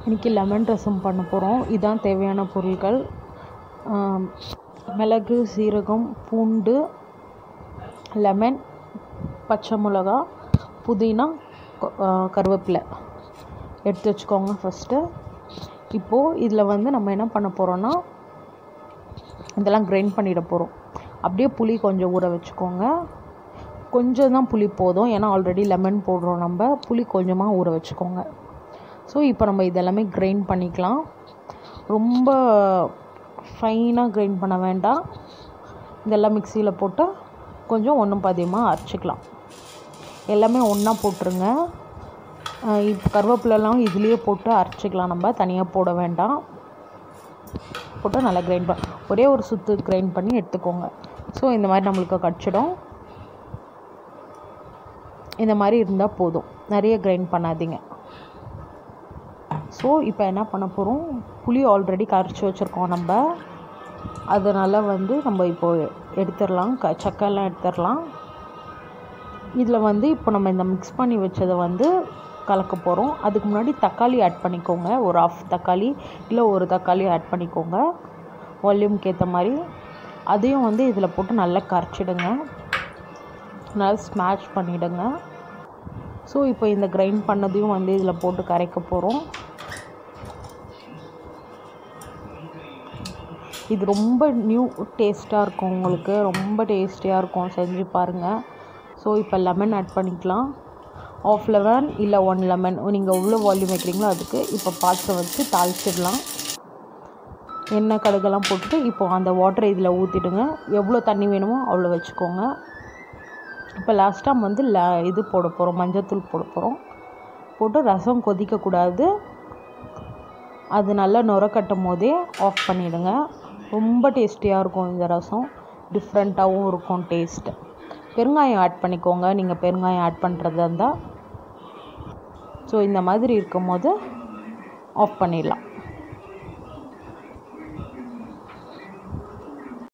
இன்றைக்கி லெமன் ரசம் பண்ண போகிறோம் இதான் தேவையான பொருட்கள் ஆம், மிளகு சீரகம் பூண்டு லெமன் பச்சை மிளகா புதினா கொ- ஆ, கருவேப்பிலை எடுத்து வச்சுக்கோங்க ஃபஸ்ட்டு இப்போது இதில் வந்து நம்ம என்ன பண்ண போகிறோன்னா இதெல்லாம் கிரைண்ட் பண்ணிட போகிறோம் அப்படியே புளி கொஞ்சம் ஊற வச்சுக்கோங்க கொஞ்சம் தான் புளி போதும் ஏன்னா ஆல்ரெடி லெமன் போடுறோம் நம்ம புளி கொஞ்சமாக ஊற வச்சுக்கோங்க ஸோ இப்போ நம்ம இதெல்லாமே கிரைண்ட் பண்ணிக்கலாம் ரொம்ப ஃபைனாக கிரைண்ட் பண்ண வேண்டாம் இதெல்லாம் மிக்சியில் போட்டு கொஞ்சம் ஒன்றும் பாதியமாக அரைச்சிக்கலாம் எல்லாமே ஒன்றா போட்டுருங்க அஹ் இப்போ கருவேப்பிலெல்லாம் இதுலேயே போட்டு அரைச்சிக்கலாம் நம்ம தனியாக போட வேண்டாம் போட்டு நல்லா கிரைண்ட் பண்ண ஒரே ஒரு சுத்து கிரைண்ட் பண்ணி எடுத்துக்கோங்க ஸோ இந்த மாதிரி நம்மளுக்கு கடிச்சிடும் இந்த மாதிரி இருந்தால் போதும் நிறைய கிரைண்ட் பண்ணாதீங்க ஸோ இப்போ என்ன பண்ண போகிறோம் புளி ஆல்ரெடி கரைச்சி வச்சுருக்கோம் நம்ம அதனால் வந்து நம்ம இப்போ எடுத்துடலாம் க சக்கைலாம் எடுத்துடலாம் இதில் வந்து இப்போ நம்ம இந்த மிக்ஸ் பண்ணி வச்சதை வந்து கலக்க போகிறோம் அதுக்கு முன்னாடி தக்காளி ஆட் பண்ணிக்கோங்க ஒரு ஆஃப் தக்காளி இல்லை ஒரு தக்காளி ஆட் பண்ணிக்கோங்க வால்யூம்க்கு ஏற்ற மாதிரி அதையும் வந்து இதில் போட்டு நல்லா கரைச்சிடுங்க நல்லா ஸ்மாஷ் பண்ணிவிடுங்க ஸோ இப்போ இந்த கிரைண்ட் பண்ணதையும் வந்து இதில் போட்டு கரைக்க போகிறோம் இது ரொம்ப நியூ டேஸ்ட்டாக இருக்கும் உங்களுக்கு ரொம்ப டேஸ்டியாக இருக்கும் செஞ்சு பாருங்கள் ஸோ இப்போ லெமன் ஆட் பண்ணிக்கலாம் ஆஃப் லெமன் இல்லை ஒன் லெமன் நீங்கள் எவ்வளோ வால்யூம் வைக்கிறீங்களோ அதுக்கு இப்போ பாத்திரம் வச்சு தாளிச்சிடலாம் எண்ணெய் கடுகெல்லாம் போட்டுட்டு இப்போ அந்த வாட்டரை இதில் ஊற்றிடுங்க எவ்வளோ தண்ணி வேணுமோ அவ்வளோ வச்சுக்கோங்க இப்போ லாஸ்ட்டாக நம்ம வந்து ல இது போட போகிறோம் மஞ்சத்தூள் போட போகிறோம் போட்டு ரசம் கொதிக்கக்கூடாது அது நல்லா நுர கட்டும் போதே ஆஃப் பண்ணிவிடுங்க ரொம்ப டேஸ்டியாக இருக்கும் இந்த ரசம் டிஃப்ரெண்ட்டாகவும் இருக்கும் டேஸ்ட்டு பெருங்காயம் ஆட் பண்ணிக்கோங்க நீங்கள் பெருங்காயம் ஆட் பண்ணுறதா இருந்தால் ஸோ இந்த மாதிரி இருக்கும் போது ஆஃப் பண்ணிடலாம்